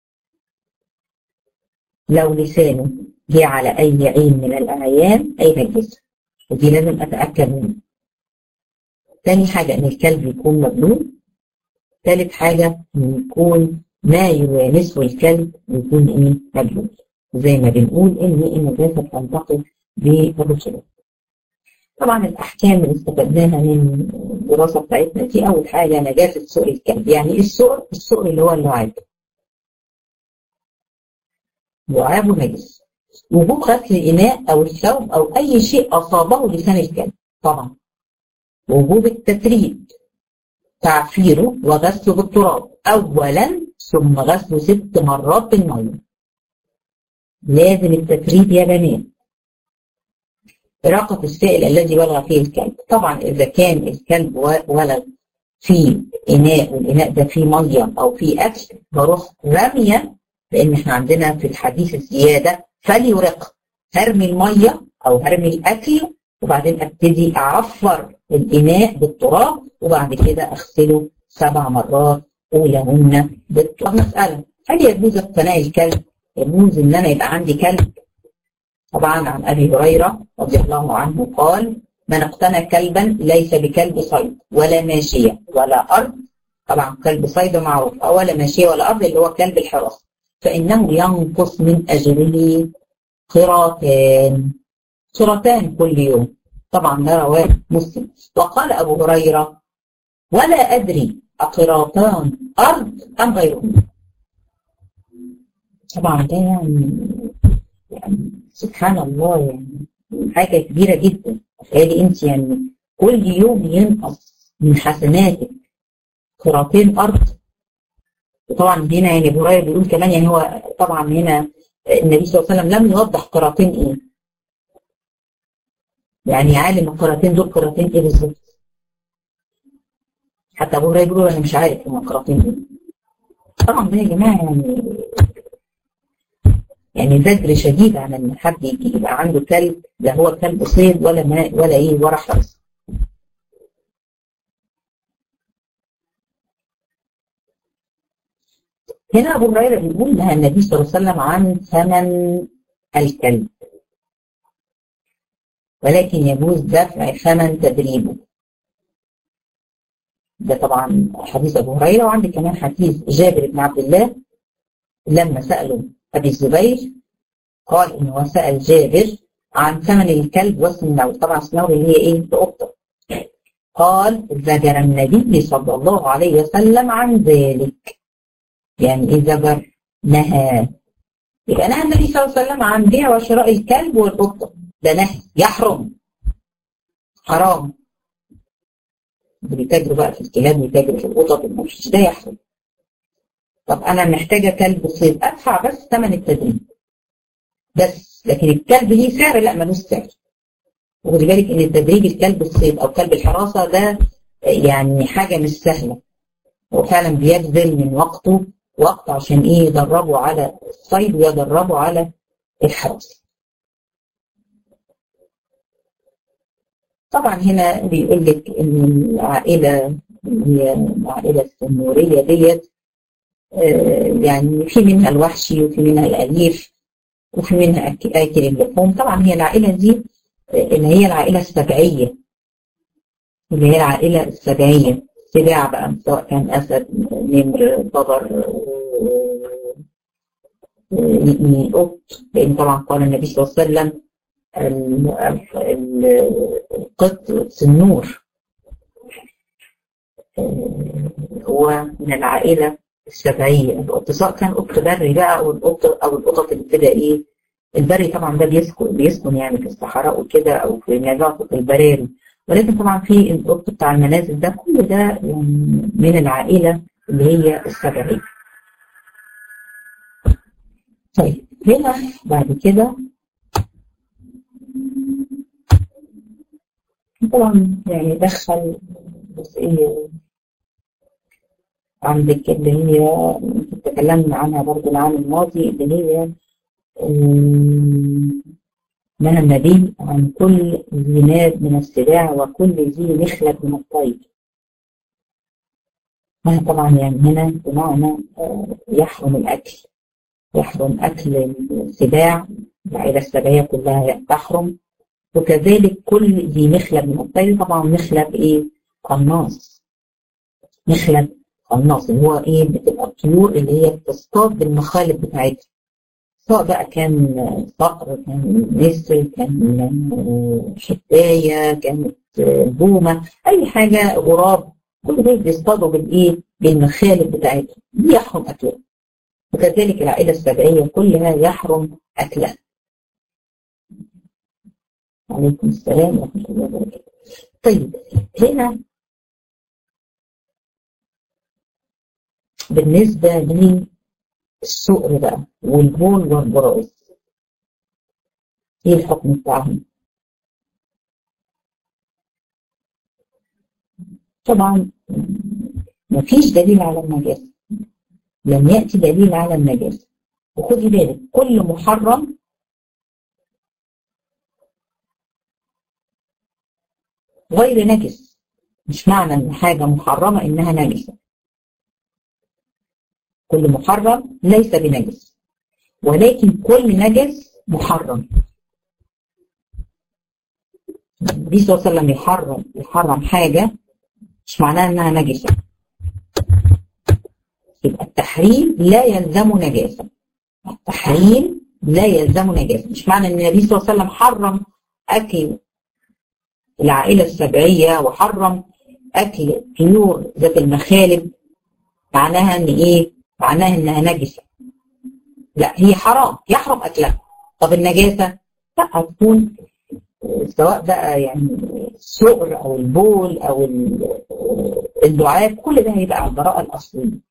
لو لسانه جه على اي عين من الاعيان اي نجاسة ودي لازم اتاكد منها تاني حاجة إن الكلب يكون مبلول تالت حاجة إن يكون ما يوانسه الكلب يكون إيه مبلول زي ما بنقول إن النجاسة تنتقل بالرسوم طبعا الأحكام اللي استفدناها من الدراسة بتاعتنا دي أول حاجة نجاسة سوء الكلب يعني إيه السوء؟ السوء اللي هو اللعاب لعابه نجس وجوب غسل الإناء أو الثوب أو أي شيء أصابه لسان الكلب طبعا وجوب التتريب تعفيره وغسله بالتراب أولا ثم غسله ست مرات بالمية لازم التتريب يا بنات إراقة السائل الذي ولغ فيه الكلب طبعا إذا كان الكلب ولغ في إناء والإناء ده فيه مية أو فيه أكل بروح رمية لأن إحنا عندنا في الحديث الزيادة فليرق هرمي المية أو هرمي الأكل وبعدين ابتدي اعفر الاناء بالتراب وبعد كده اغسله سبع مرات اولهن بالتراب مساله هل يجوز اقتناء الكلب؟ يجوز ان انا يبقى عندي كلب؟ طبعا عن ابي هريره رضي الله عنه قال من اقتنى كلبا ليس بكلب صيد ولا ماشيه ولا ارض طبعا كلب صيد معروف ولا ماشيه ولا ارض اللي هو كلب الحراسه فانه ينقص من اجره قراطان سورتان كل يوم طبعا ده رواه مسلم وقال أبو هريرة ولا أدري أقراطان أرض أم غيرهم طبعا ده يعني, يعني سبحان الله يعني حاجة كبيرة جدا تخيلي أنت يعني كل يوم ينقص من حسناتك قراطين أرض وطبعا هنا يعني أبو هريرة بيقول كمان يعني هو طبعا هنا النبي صلى الله عليه وسلم لم يوضح قراطين إيه يعني عالم القراطين دول قراطين ايه بالظبط حتى ابو هريره بيقول انا مش عارف هم قراطين ايه طبعا ده يا جماعه يعني يعني زجر شديد عن ان حد يجي يبقى عنده كلب لا هو كلب صيد ولا ماء ولا ايه ولا حرس هنا ابو هريره بيقول نهى النبي صلى الله عليه وسلم عن ثمن الكلب ولكن يجوز دفع ثمن تدريبه ده طبعا حديث ابو هريره وعندي كمان حديث جابر بن عبد الله لما سالوا ابي الزبير قال ان هو سال جابر عن ثمن الكلب والسنور طبعا السنور اللي هي ايه القطه قال زجر النبي صلى الله عليه وسلم عن ذلك يعني ايه زجر نهى يبقى نهى النبي صلى الله عليه وسلم عن بيع وشراء الكلب والقطه ده نهي يحرم حرام بيتاجروا بقى في الكلاب ويتاجروا في القطط والمفيش ده يحرم طب انا محتاجه كلب صيد ادفع بس ثمن التدريب بس لكن الكلب ليه سعر لا ملوش سعر وخدي بالك ان تدريب الكلب الصيد او كلب الحراسه ده يعني حاجه مش سهله هو فعلا بيبذل من وقته وقت عشان ايه يدربه على الصيد ويدربه على الحراسه طبعا هنا بيقول لك ان العائله هي العائله السنوريه ديت يعني في منها الوحشي وفي منها الأليف وفي منها آكل اللحوم طبعا هي العائلة دي اللي هي العائلة السبعية اللي هي العائلة السبعية سباع بقى سواء كان أسد نمر ببر قط لأن طبعا قال النبي صلى الله عليه وسلم القط سنور هو من العائلة السبعية القط سواء كان قط بري بقى أو القط أو القطط اللي بتبقى إيه البري طبعا ده بيسكن بيسكن يعني في الصحراء وكده أو في مناطق البراري ولكن طبعا في القط بتاع المنازل ده كل ده يعني من العائلة اللي هي السبعية طيب هنا بعد كده طبعا يعني دخل جزئية عندك اللي هي تكلمنا عنها برضه العام الماضي اللي هي نهى النبي عن كل ذي ناب من السباع وكل ذي مخلب من الطير هنا طبعا يعني هنا بمعنى يحرم الأكل يحرم أكل السباع العائلة السبعية كلها تحرم وكذلك كل ذي مخلب من الطير طبعا مخلب إيه؟ قناص مخلب قناص اللي هو إيه بتبقى الطيور اللي هي بتصطاد بالمخالب بتاعتها سواء بقى كان صقر كان نسر كان حباية كانت بومة أي حاجة غراب كل ده بيصطادوا بالإيه؟ بالمخالب بتاعتهم دي يحرم أكلها وكذلك العائلة السبعية كلها يحرم أكلها عليكم السلام ورحمة الله وبركاته طيب هنا بالنسبة للسؤر بقى والبول والبراز ايه الحكم بتاعهم؟ طبعا مفيش دليل على النجاسة لم يأتي دليل على النجاسة وخدي بالك كل محرم غير نجس مش معنى ان حاجة محرمة انها نجسة كل محرم ليس بنجس ولكن كل نجس محرم النبي صلى الله عليه وسلم يحرم يحرم حاجة مش معناها انها نجسة يبقى التحريم لا يلزم نجاسة التحريم لا يلزم نجاسة مش معنى ان النبي صلى الله عليه وسلم حرم اكل العائلة السبعية وحرم اكل طيور ذات المخالب معناها ان ايه معناها انها نجسة لا هي حرام يحرم اكلها طب النجاسة لا هتكون سواء بقى يعني السؤر او البول او اللعاب كل ده هيبقى على البراءة الاصلية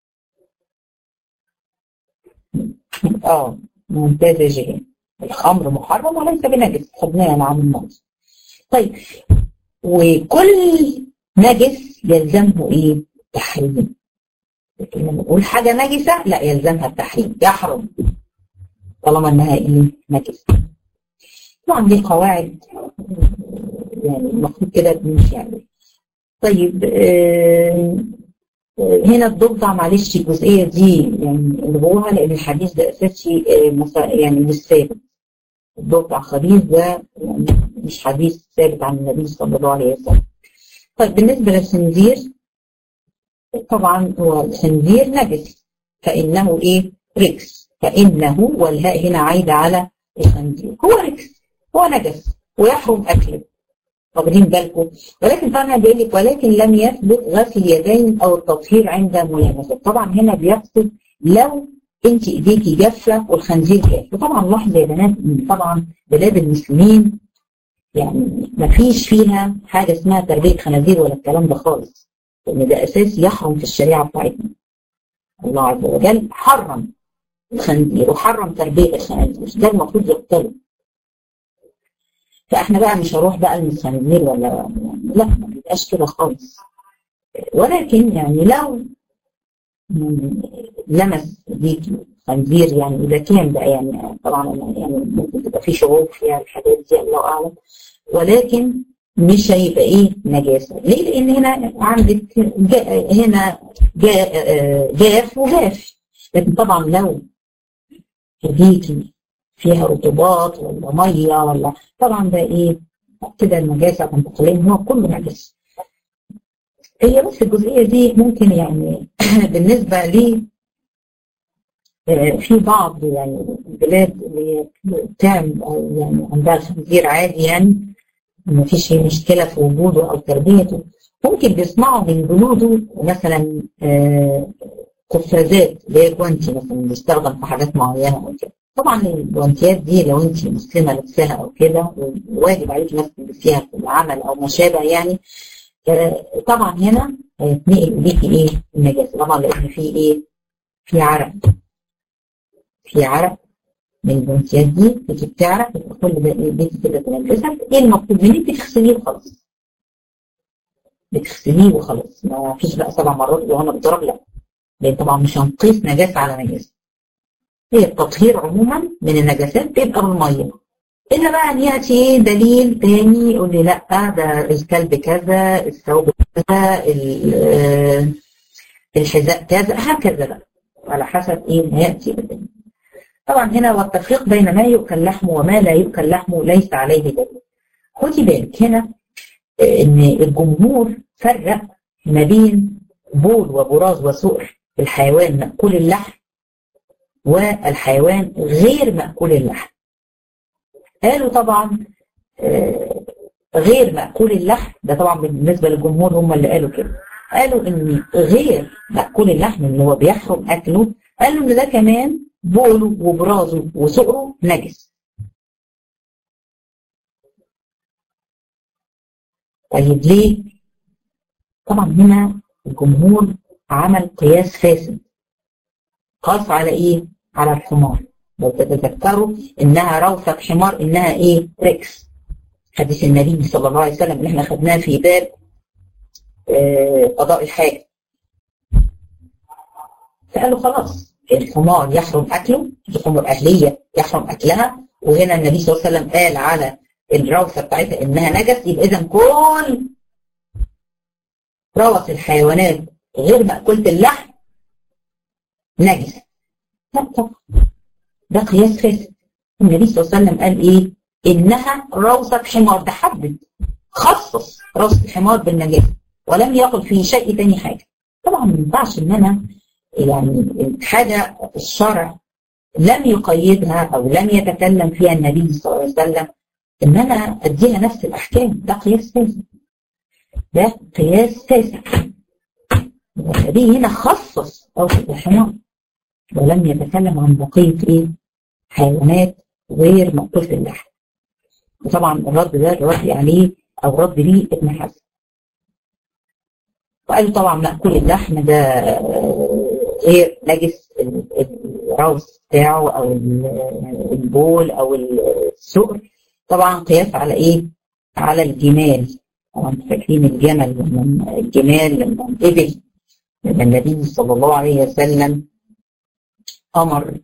اه ممتازة جدا الخمر محرم وليس بنجس خدناها العام الماضي طيب وكل نجس يلزمه ايه؟ تحريم لكن لما نقول حاجة نجسة لا يلزمها التحريم يحرم طالما انها ايه؟ نجسة طبعا دي قواعد يعني المفروض كده بنمشي عليها طيب آه هنا الضفدع معلش الجزئية دي يعني الغوها لأن الحديث ده أساسي يعني مش ثابت الضفدع خبيث ده يعني مش حديث ثابت عن النبي صلى الله عليه وسلم طيب بالنسبة للخنزير طبعا هو الخنزير نجس فإنه إيه ركس فإنه والهاء هنا عايدة على الخنزير هو ركس هو نجس ويحرم أكله واخدين بالكم ولكن طبعا بيقول لك ولكن لم يثبت غسل اليدين او التطهير عند ملامسه طبعا هنا بيقصد لو انت ايديكي جافه والخنزير جاف وطبعا لاحظ يا بنات ان طبعا بلاد المسلمين يعني ما فيش فيها حاجه اسمها تربيه خنازير ولا الكلام ده خالص لان ده اساس يحرم في الشريعه بتاعتنا الله عز وجل حرم الخنزير وحرم تربيه الخنازير ده المفروض يقتله فاحنا بقى مش هروح بقى للخنزير ولا يعني لا ما بيبقاش كده خالص ولكن يعني لو لمس بيكي خنزير يعني اذا كان بقى يعني طبعا يعني ممكن تبقى في شعور فيها الحاجات دي الله اعلم ولكن مش هيبقى ايه نجاسه ليه لان هنا عندك جا هنا جا جاف وجاف لكن طبعا لو ايديكي فيها رطوبات ولا ميه ولا طبعا ده ايه كده النجاسه تنتقلين هو كله نجس هي بس الجزئيه دي ممكن يعني بالنسبه لي في بعض يعني البلاد اللي بتعمل او يعني عندها خنزير عادي يعني ما فيش اي مشكله في وجوده او تربيته ممكن بيصنعوا من جلوده مثلا قفازات اللي هي جوانتي مثلا بيستخدم في حاجات معينه او كده طبعا الجوانتيات دي لو انت مسلمه لابساها او كده وواجب عليك انك تلبسيها في العمل او ما شابه يعني طبعا هنا هيتنقل اليكي ايه النجاسه طبعا لان في ايه في عرق في عرق من الجنسيات دي بتيجي بتعرق كل ده بيتي كده تنجسك ايه المطلوب منك بتغسليه وخلاص بتغسليه وخلاص ما فيش بقى سبع مرات وانا بضرب لا لان طبعا مش هنقيس نجاسه على نجاسه هي التطهير عموما من النجاسات بيبقى بالميه الا بقى ان ياتي ايه دليل تاني يقول لي لا ده الكلب كذا الثوب كذا الحذاء كذا هكذا بقى على حسب ايه ما ياتي بالدليل طبعا هنا والتفريق بين ما يؤكل لحمه وما لا يؤكل لحمه ليس عليه دليل خدي بالك هنا ان الجمهور فرق ما بين بول وبراز وسؤر الحيوان مأكول اللحم والحيوان غير مأكول اللحم قالوا طبعا غير مأكول اللحم ده طبعا بالنسبة للجمهور هم اللي قالوا كده قالوا ان غير مأكول اللحم اللي هو بيحرم اكله قالوا ان ده كمان بوله وبرازه وسؤره نجس طيب ليه؟ طبعا هنا الجمهور عمل قياس فاسد قاس على ايه؟ على الحمار لو تتذكروا انها روثة حمار انها ايه؟ ريكس حديث النبي صلى الله عليه وسلم اللي احنا خدناه في باب آه قضاء الحاجة فقالوا خلاص الحمار يحرم اكله الحمر اهليه يحرم اكلها وهنا النبي صلى الله عليه وسلم قال على الروثه بتاعتها انها نجس يبقى اذا كل روث الحيوانات غير مأكولة اللحم نجس لا طبعا ده قياس فاسد النبي صلى الله عليه وسلم قال ايه انها روثة حمار ده حدد خصص روثة الحمار بالنجاسة ولم يقل في شيء تاني حاجة طبعا ما ينفعش ان انا يعني حاجة الشرع لم يقيدها أو لم يتكلم فيها النبي صلى الله عليه وسلم إن أنا أديها نفس الأحكام ده قياس فاسد ده قياس فاسد النبي هنا خصص روثة الحمار ولم يتكلم عن بقية إيه حيوانات غير مأكولة اللحم وطبعا الرد ده الرد عليه أو رد ليه ابن حزم وقالوا طبعا مأكول اللحم ده غير نجس الروث بتاعه او البول او السؤر طبعا قياس على ايه؟ على الجمال طبعا فاكرين الجمل لما الجمال لما الابل لما النبي صلى الله عليه وسلم امر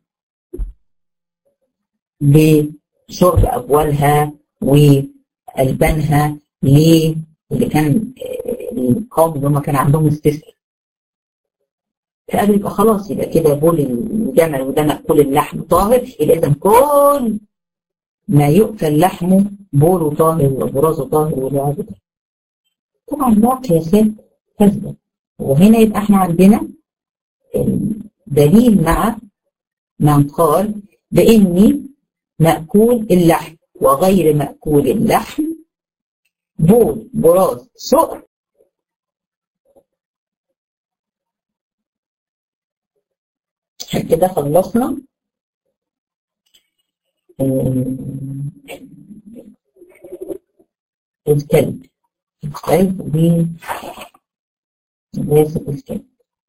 بشرب ابوالها والبانها ليه؟ اللي كان القوم اللي هم كان عندهم استسقاء فقالوا يبقى خلاص يبقى كده بول الجمل وده مأكول اللحم طاهر يبقى إذا كل ما يؤكل لحمه بوله طاهر وبرازه طاهر ولعابه طبعا ده قياسات كذبة وهنا يبقى احنا عندنا دليل مع من قال بإني مأكول اللحم وغير مأكول اللحم بول براز سؤر كده خلصنا الكلب الكلب و نجاسة الكلب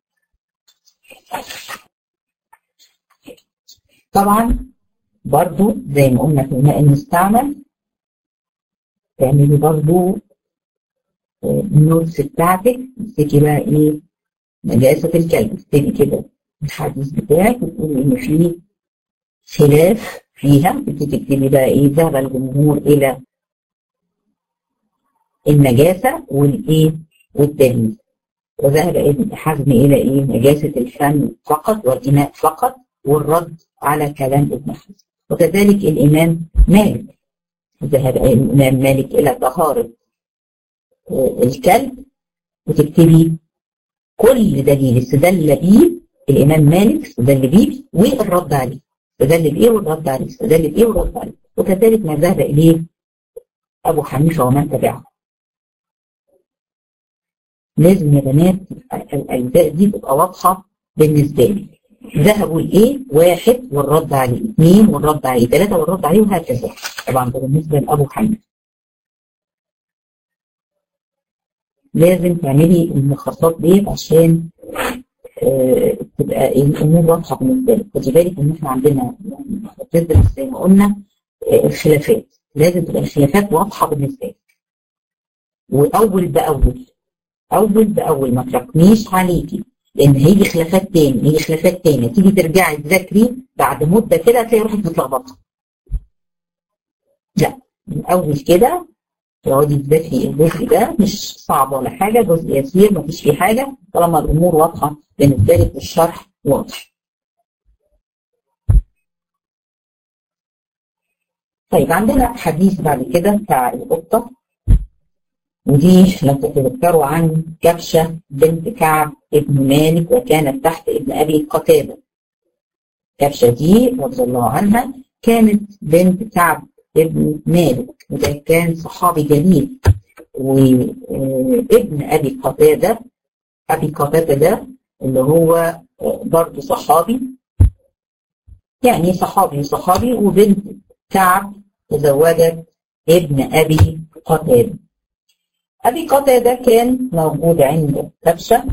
طبعا برضو زي ما قلنا في الماء المستعمل تعملي برضو النوتس بتاعتك تمسكي بقى ايه نجاسة الكلب تكتبي كده الحديث بتاعك وتقولي ان في خلاف فيها بتكتبي بقى ايه ذهب الجمهور الى النجاسة والايه والدليل وذهب ابن حزم الى ايه نجاسة الفم فقط والاناء فقط والرد على كلام ابن حزم وكذلك الامام مالك ذهب الامام مالك الى طهارة الكلب وتكتبي كل دليل استدل بيه الامام مالك استدل بيه والرد عليه استدل بايه والرد عليه استدل بايه والرد عليه وكذلك ما ذهب اليه ابو حنيفه ومن تبعه لازم يا بنات الاجزاء دي تبقى واضحه بالنسبه لي ذهبوا لايه واحد والرد عليه اثنين والرد عليه ثلاثه والرد عليه وهكذا طبعا ده بالنسبه لابو حنيفه لازم تعملي المخططات ديت عشان آه تبقى الامور واضحه بالنسبه لك خدي بالك ان احنا عندنا بتدرس زي ما قلنا آه الخلافات لازم تبقى الخلافات واضحه بالنسبه لك واول باول اول باول ما تركنيش عليكي لان هيجي خلافات تاني هيجي خلافات تاني تيجي ترجعي تذاكري بعد مده كده هتلاقي روحك متلخبطه لا من اول كده تقعدي تذاكري الجزء ده مش صعب ولا حاجه جزء يسير مفيش فيه حاجه طالما الامور واضحه بالنسبه لك والشرح واضح. طيب عندنا حديث بعد كده بتاع القطه ودي لو تتذكروا عن كبشه بنت كعب ابن مالك وكانت تحت ابن ابي قتاده. كبشه دي رضي الله عنها كانت بنت كعب ابن مالك وده كان صحابي جليل وابن ابي قتاده ابي قتاده ده اللي هو برضه صحابي يعني صحابي صحابي وبنت كعب تزوجت ابن ابي قتاده ابي قتاده كان موجود عند كبشه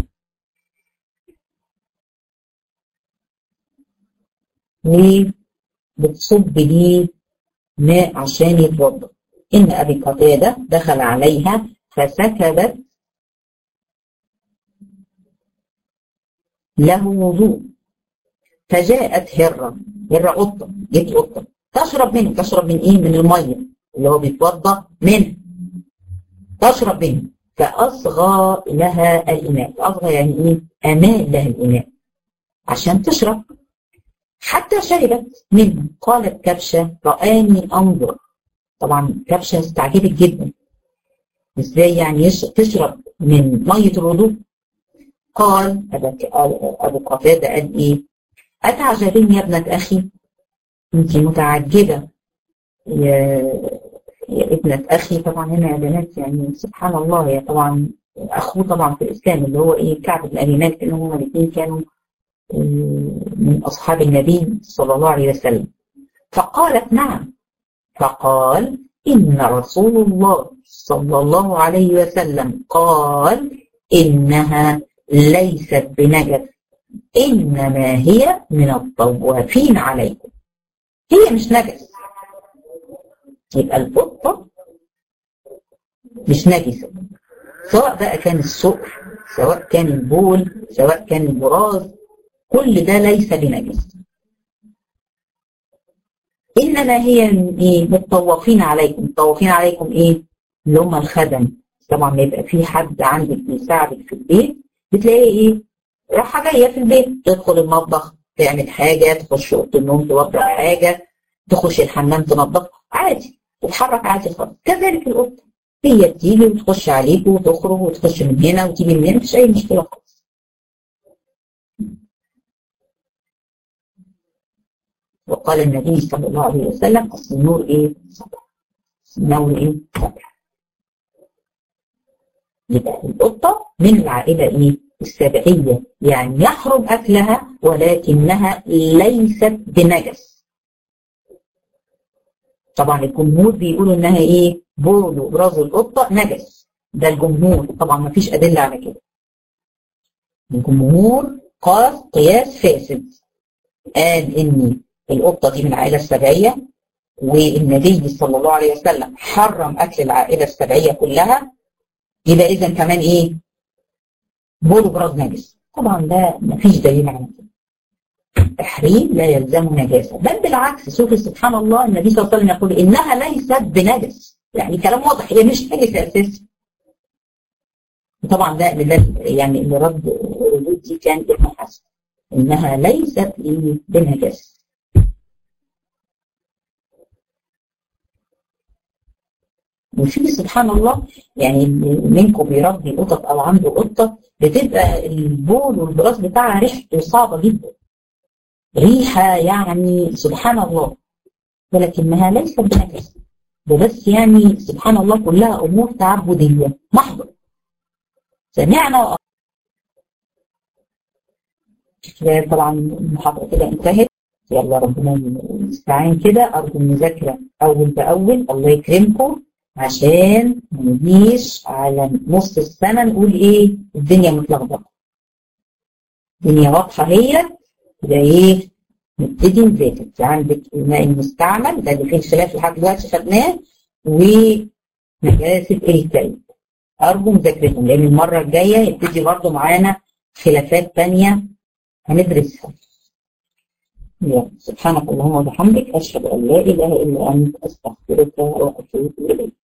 وبتصب ليه ماء عشان يتوضا ان ابي قتاده دخل عليها فسكبت له وضوء فجاءت هره هره قطه جت قطه تشرب منه تشرب من ايه من الميه اللي هو بيتوضا منه تشرب منه فاصغى لها الاناء اصغى يعني ايه امال لها الاناء عشان تشرب حتى شربت منه قالت كبشة رآني أنظر طبعا كبشة استعجبت جدا ازاي يعني تشرب من مية الوضوء قال أبو قتادة قال إيه أتعجبين يا ابنة أخي أنت متعجبة يا, يا ابنة أخي طبعا هنا يا بنات يعني سبحان الله يا طبعا أخوه طبعا في الإسلام اللي هو إيه كعب بن أبي مالك إن هما الاثنين كانوا من أصحاب النبي صلى الله عليه وسلم فقالت نعم فقال إن رسول الله صلى الله عليه وسلم قال إنها ليست بنجس إنما هي من الطوافين عليكم هي مش نجس يبقى القطة مش نجسة سواء بقى كان السكر سواء كان البول سواء كان البراز كل ده ليس بنجس انما هي ايه متطوفين عليكم متطوفين عليكم ايه اللي هم الخدم طبعا ما يبقى في حد عندك بيساعدك في البيت بتلاقي ايه راحه جايه في البيت تدخل المطبخ تعمل حاجه تخش اوضه النوم توضب حاجه تخش الحمام تنظف عادي تتحرك عادي خالص كذلك القطه هي بتيجي وتخش عليك وتخرج وتخش من هنا وتيجي من هنا مفيش اي مشكله خالص وقال النبي صلى الله عليه وسلم اصل النور ايه؟ صبر النور ايه؟ صبر يبقى القطة من العائلة ايه؟ السبعية يعني يحرم أكلها ولكنها ليست بنجس طبعا الجمهور بيقولوا انها ايه؟ بول وبراز القطة نجس ده الجمهور طبعا ما فيش أدلة على كده الجمهور قاس قياس فاسد قال ان القطة دي من العائلة السبعية والنبي صلى الله عليه وسلم حرم أكل العائلة السبعية كلها يبقى إذا كمان إيه؟ بول براز نجس طبعا ده مفيش دليل على كده تحريم لا يلزم نجاسة بل بالعكس شوفي سبحان الله النبي صلى الله عليه وسلم يقول إنها ليست بنجس يعني كلام واضح هي مش نجسة أساسا وطبعا ده اللي يعني اللي رد الردود دي كان ابن حسن انها ليست بنجاسه وفي سبحان الله يعني منكم بيربي قطط او عنده قطه بتبقى البول والبراز بتاعها ريحته صعبه جدا ريحه يعني سبحان الله ولكنها ليست بنجاسه ده بس يعني سبحان الله كلها امور تعبديه محضه سمعنا طبعا المحاضره كده انتهت يلا ربنا المستعان كده ارجو المذاكره اول باول الله يكرمكم عشان ما نجيش على نص السنه نقول ايه الدنيا متلخبطه الدنيا واضحه هي يبقى ايه نبتدي نذاكر عندك الماء المستعمل ده اللي فيه الخلاف لحد دلوقتي خدناه ونجاسه الكلب ارجو مذاكرتهم لان المره الجايه يبتدي برضه معانا خلافات ثانيه هندرسها يلا سبحانك اللهم وبحمدك اشهد ان لا اله الا انت استغفرك واتوب اليك